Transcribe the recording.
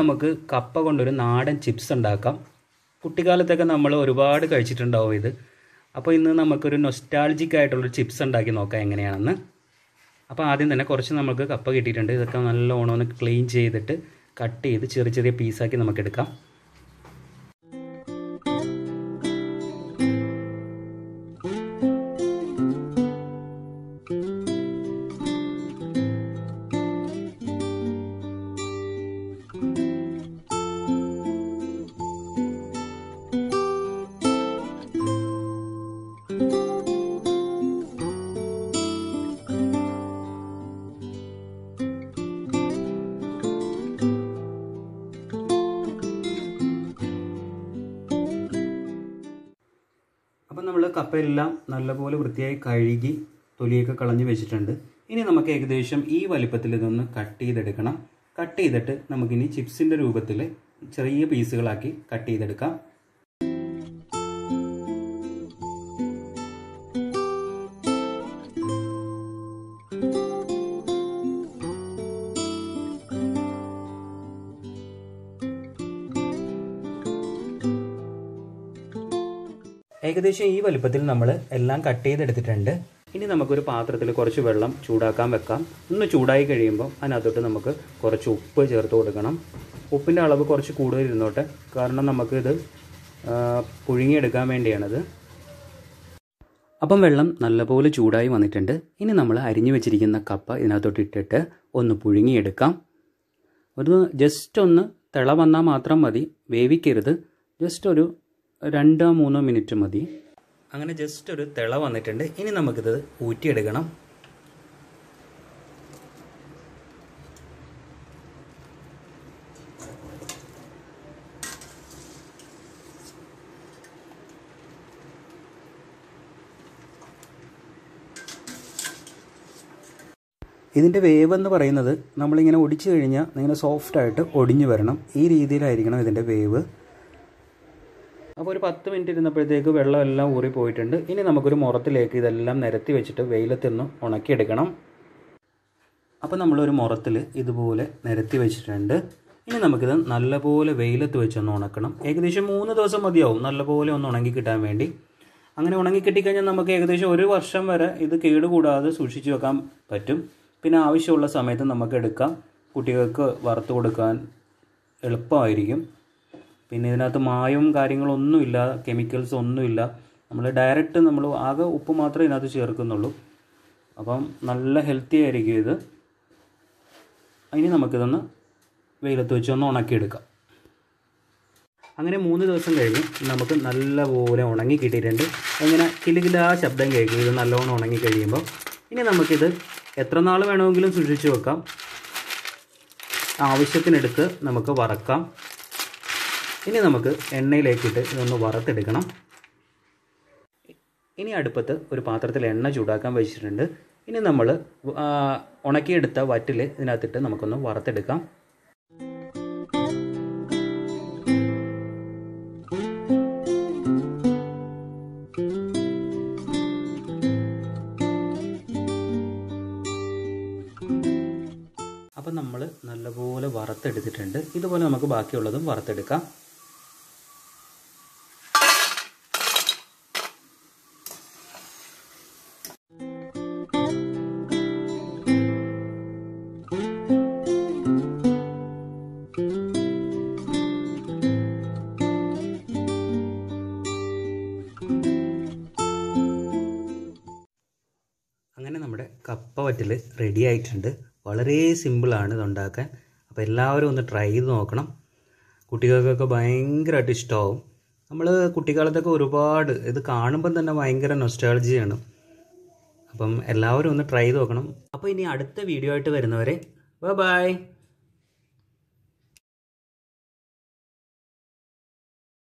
നമുക്ക് കപ്പ കൊണ്ടൊരു നാടൻ ചിപ്സ് ഉണ്ടാക്കാം കുട്ടിക്കാലത്തൊക്കെ നമ്മൾ ഒരുപാട് കഴിച്ചിട്ടുണ്ടാവും ഇത് അപ്പോൾ ഇന്ന് നമുക്കൊരു നൊസ്റ്റാൾജിക് ആയിട്ടുള്ളൊരു ചിപ്സ് ഉണ്ടാക്കി നോക്കാം എങ്ങനെയാണെന്ന് അപ്പോൾ ആദ്യം തന്നെ കുറച്ച് നമുക്ക് കപ്പ കിട്ടിയിട്ടുണ്ട് ഇതൊക്കെ നല്ലോണം ഒന്ന് ക്ലീൻ ചെയ്തിട്ട് കട്ട് ചെയ്ത് ചെറിയ ചെറിയ പീസാക്കി നമുക്ക് എടുക്കാം അപ്പം നമ്മൾ കപ്പയെല്ലാം നല്ലപോലെ വൃത്തിയായി കഴുകി തൊലിയൊക്കെ കളഞ്ഞ് വെച്ചിട്ടുണ്ട് ഇനി നമുക്ക് ഏകദേശം ഈ വലിപ്പത്തിൽ ഇതൊന്ന് കട്ട് ചെയ്തെടുക്കണം കട്ട് ചെയ്തിട്ട് നമുക്കിനി ചിപ്സിൻ്റെ രൂപത്തിൽ ചെറിയ പീസുകളാക്കി കട്ട് ചെയ്തെടുക്കാം ഏകദേശം ഈ വലുപ്പത്തിൽ നമ്മൾ എല്ലാം കട്ട് ചെയ്തെടുത്തിട്ടുണ്ട് ഇനി നമുക്കൊരു പാത്രത്തിൽ കുറച്ച് വെള്ളം ചൂടാക്കാൻ വെക്കാം ഒന്ന് ചൂടായി കഴിയുമ്പോൾ അതിനകത്തോട്ട് നമുക്ക് കുറച്ച് ഉപ്പ് ചേർത്ത് കൊടുക്കണം ഉപ്പിൻ്റെ അളവ് കുറച്ച് കൂടുതൽ ഇരുന്നോട്ടെ കാരണം നമുക്കിത് പുഴുങ്ങിയെടുക്കാൻ വേണ്ടിയാണത് അപ്പം വെള്ളം നല്ലപോലെ ചൂടായി വന്നിട്ടുണ്ട് ഇനി നമ്മൾ അരിഞ്ഞു വെച്ചിരിക്കുന്ന കപ്പ ഇതിനകത്തോട്ട് ഇട്ടിട്ട് ഒന്ന് പുഴുങ്ങിയെടുക്കാം ഒരു ജസ്റ്റ് ഒന്ന് തിള വന്നാൽ മാത്രം മതി വേവിക്കരുത് ജസ്റ്റ് ഒരു രണ്ടോ മൂന്നോ മിനിറ്റ് മതി അങ്ങനെ ജസ്റ്റ് ഒരു തിള വന്നിട്ടുണ്ട് ഇനി നമുക്കിത് ഊറ്റിയെടുക്കണം ഇതിൻ്റെ വേവ് എന്ന് പറയുന്നത് നമ്മളിങ്ങനെ ഒടിച്ചു കഴിഞ്ഞാൽ ഇങ്ങനെ സോഫ്റ്റായിട്ട് ഒടിഞ്ഞു വരണം ഈ രീതിയിലായിരിക്കണം ഇതിൻ്റെ വേവ് അപ്പോൾ ഒരു പത്ത് മിനിറ്റ് ഇരുന്നപ്പോഴത്തേക്ക് വെള്ളമെല്ലാം ഊറി പോയിട്ടുണ്ട് ഇനി നമുക്കൊരു മുറത്തിലേക്ക് ഇതെല്ലാം നിരത്തി വെച്ചിട്ട് വെയിലത്തൊന്ന് ഉണക്കിയെടുക്കണം അപ്പോൾ നമ്മളൊരു മുറത്തിൽ ഇതുപോലെ നിരത്തി വെച്ചിട്ടുണ്ട് ഇനി നമുക്കിത് നല്ലപോലെ വെയിലത്ത് വെച്ചൊന്ന് ഉണക്കണം ഏകദേശം മൂന്ന് ദിവസം മതിയാവും നല്ലപോലെ ഒന്ന് ഉണങ്ങി കിട്ടാൻ വേണ്ടി അങ്ങനെ ഉണങ്ങി കിട്ടിക്കഴിഞ്ഞാൽ നമുക്ക് ഏകദേശം ഒരു വർഷം വരെ ഇത് കേടുകൂടാതെ സൂക്ഷിച്ചു വെക്കാൻ പറ്റും പിന്നെ ആവശ്യമുള്ള സമയത്ത് നമുക്ക് എടുക്കാം കുട്ടികൾക്ക് വറുത്ത് കൊടുക്കാൻ എളുപ്പമായിരിക്കും പിന്നെ ഇതിനകത്ത് മായവും കാര്യങ്ങളൊന്നുമില്ല കെമിക്കൽസ് ഒന്നുമില്ല നമ്മൾ ഡയറക്റ്റ് നമ്മൾ ആകെ ഉപ്പ് മാത്രമേ ഇതിനകത്ത് ചേർക്കുന്നുള്ളൂ അപ്പം നല്ല ഹെൽത്തി ആയിരിക്കും ഇത് ഇനി നമുക്കിതൊന്ന് വെയിലത്ത് വെച്ച് ഒന്ന് ഉണക്കിയെടുക്കാം അങ്ങനെ മൂന്ന് ദിവസം കഴിഞ്ഞ് നമുക്ക് നല്ലപോലെ ഉണങ്ങി കിട്ടിയിട്ടുണ്ട് അങ്ങനെ കിലുകിലാ ശബ്ദം കേൾക്കും ഇത് നല്ലോണം ഉണങ്ങി കഴിയുമ്പോൾ ഇനി നമുക്കിത് എത്ര നാൾ വേണമെങ്കിലും സൂക്ഷിച്ചു വെക്കാം ആവശ്യത്തിനെടുത്ത് നമുക്ക് വറക്കാം ഇനി നമുക്ക് എണ്ണയിലേക്കിട്ട് ഇതൊന്ന് വറുത്തെടുക്കണം ഇനി അടുപ്പത്ത് ഒരു പാത്രത്തിൽ എണ്ണ ചൂടാക്കാൻ വെച്ചിട്ടുണ്ട് ഇനി നമ്മൾ ഉണക്കിയെടുത്ത വറ്റിൽ ഇതിനകത്തിട്ട് നമുക്കൊന്ന് വറുത്തെടുക്കാം അപ്പം നമ്മൾ നല്ലപോലെ വറുത്തെടുത്തിട്ടുണ്ട് ഇതുപോലെ നമുക്ക് ബാക്കിയുള്ളതും വറുത്തെടുക്കാം അങ്ങനെ നമ്മുടെ കപ്പ വറ്റൽ റെഡി ആയിട്ടുണ്ട് വളരെ സിമ്പിളാണ് ഇത് ഉണ്ടാക്കാൻ അപ്പോൾ എല്ലാവരും ഒന്ന് ട്രൈ ചെയ്ത് നോക്കണം കുട്ടികൾക്കൊക്കെ ഭയങ്കരമായിട്ട് ഇഷ്ടമാവും നമ്മൾ കുട്ടിക്കാലത്തൊക്കെ ഒരുപാട് ഇത് കാണുമ്പം തന്നെ ഭയങ്കര നൊസ്റ്റാളജിയാണ് അപ്പം എല്ലാവരും ഒന്ന് ട്രൈ ചെയ്ത് നോക്കണം അപ്പോൾ ഇനി അടുത്ത വീഡിയോ ആയിട്ട് വരുന്നവരെ ബൈ